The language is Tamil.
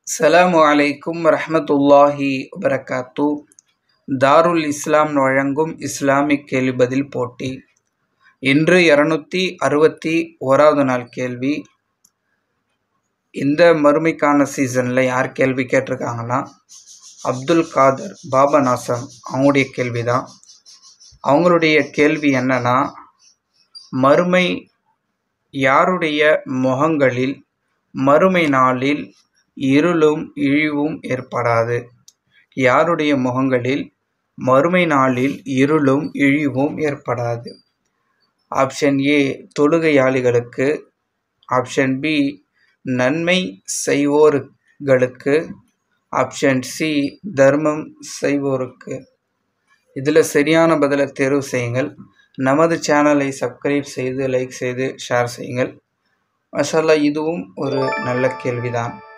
அஸ்ஸலாமு அலைக்கும் வரஹ்மத்துல்லாஹி வபரகாத்து தாருல் இஸ்லாம் வழங்கும் இஸ்லாமிக் கேள்வி பதில் போட்டி இன்று இரநூத்தி அறுபத்தி ஓராவது நாள் கேள்வி இந்த மறுமைக்கான சீசனில் யார் கேள்வி கேட்டிருக்காங்கன்னா அப்துல் காதர் பாபா நாசம் அவங்களுடைய கேள்வி தான் அவங்களுடைய கேள்வி என்னன்னா மறுமை யாருடைய முகங்களில் மறுமை நாளில் இருளும் இழிவும் ஏற்படாது யாருடைய முகங்களில் மறுமை நாளில் இருளும் இழிவும் ஏற்படாது ஆப்ஷன் ஏ தொழுகையாளிகளுக்கு ஆப்ஷன் பி நன்மை செய்வோர்களுக்கு ஆப்ஷன் சி தர்மம் செய்வோருக்கு இதில் சரியான பதிலை தேர்வு செய்யுங்கள் நமது சேனலை சப்ஸ்கிரைப் செய்து லைக் செய்து ஷேர் செய்யுங்கள் மசாலா இதுவும் ஒரு நல்ல கேள்விதான்